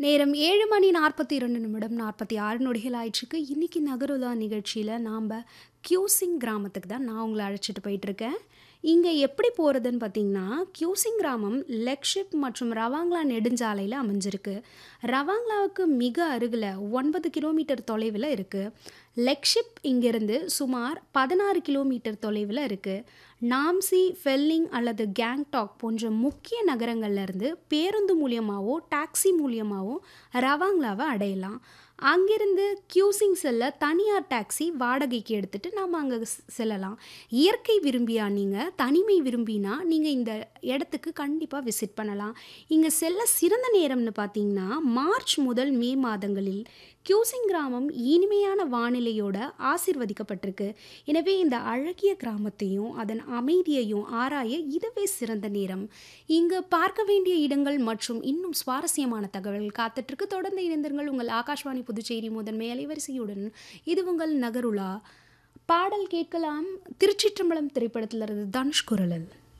நேரம் 7 மணி 42 நிமிடம் 46 நொடிகள் ஆயிற்றுக்கு. இன்னைக்கு நகருலா நிகழ்ச்சியில நாம்ப கியூசிங் கிராமத்துக்கு தான் நான் உங்கள அழைச்சிட்டு போயிட்டுருக்கேன். இங்க எப்படி போறதுன்னு பார்த்தீங்கன்னா, கியூசிங் கிராமம் லெக்ஷிப் மற்றும் ரவாங்லா நெடுஞ்சாலையில அமைஞ்சிருக்கு. ரவாங்லாவுக்கு மிக அருகில 9 கிலோமீட்டர் தொலைவில இருக்கு. லெக்ஷிப் இங்கிருந்து சுமார் 16 கிலோமீட்டர் தொலைவில இருக்கு. நாம்சி, ஃபெல்லிங் அல்லது கேங்டாக் போன்ற முக்கிய நகரங்கள்ல இருந்து பேருந்து மூலியமாவோ, டாக்ஸி மூலியமாவோ ரவாங்லாவ அடையலாம். அங்கிருந்து கியூசிங் செல்ல தனியார் டாக்ஸி வாடகைக்கு எடுத்துட்டு நாம அங்க ஸ் செல்லலாம். இயற்கை விரும்பியா நீங்க? தனிமை விரும்பினா நீங்க இந்த இடத்துக்கு கண்டிப்பா விசிட் பண்ணலாம். இங்க செல்ல சிறந்த நேரம்னு பார்த்தீங்கன்னா, மார்ச் முதல் மே மாதங்களில் கியூசிங் கிராமம் இனிமையான வானிலையோட ஆசீர்வதிக்கப்பட்டிருக்கு. எனவே இந்த அழகிய கிராமத்தையும், அதன் அமைதியையும் ஆராய இதுவே சிறந்த நேரம். இங்கு பார்க்க வேண்டிய இடங்கள் மற்றும் இன்னும் சுவாரஸ்யமான தகவல் காத்துட்ருக்கு. தொடர்ந்து இணைந்திருங்கள் உங்கள் ஆகாஷ்வாணி புதுச்சேரி முதன்மை அலைவரிசையுடன். இது உங்கள் நகருலா. பாடல் கேட்கலாம். திருச்சிற்றம்பலம் திரைப்படத்திலிருந்து தனுஷ் குரலில்.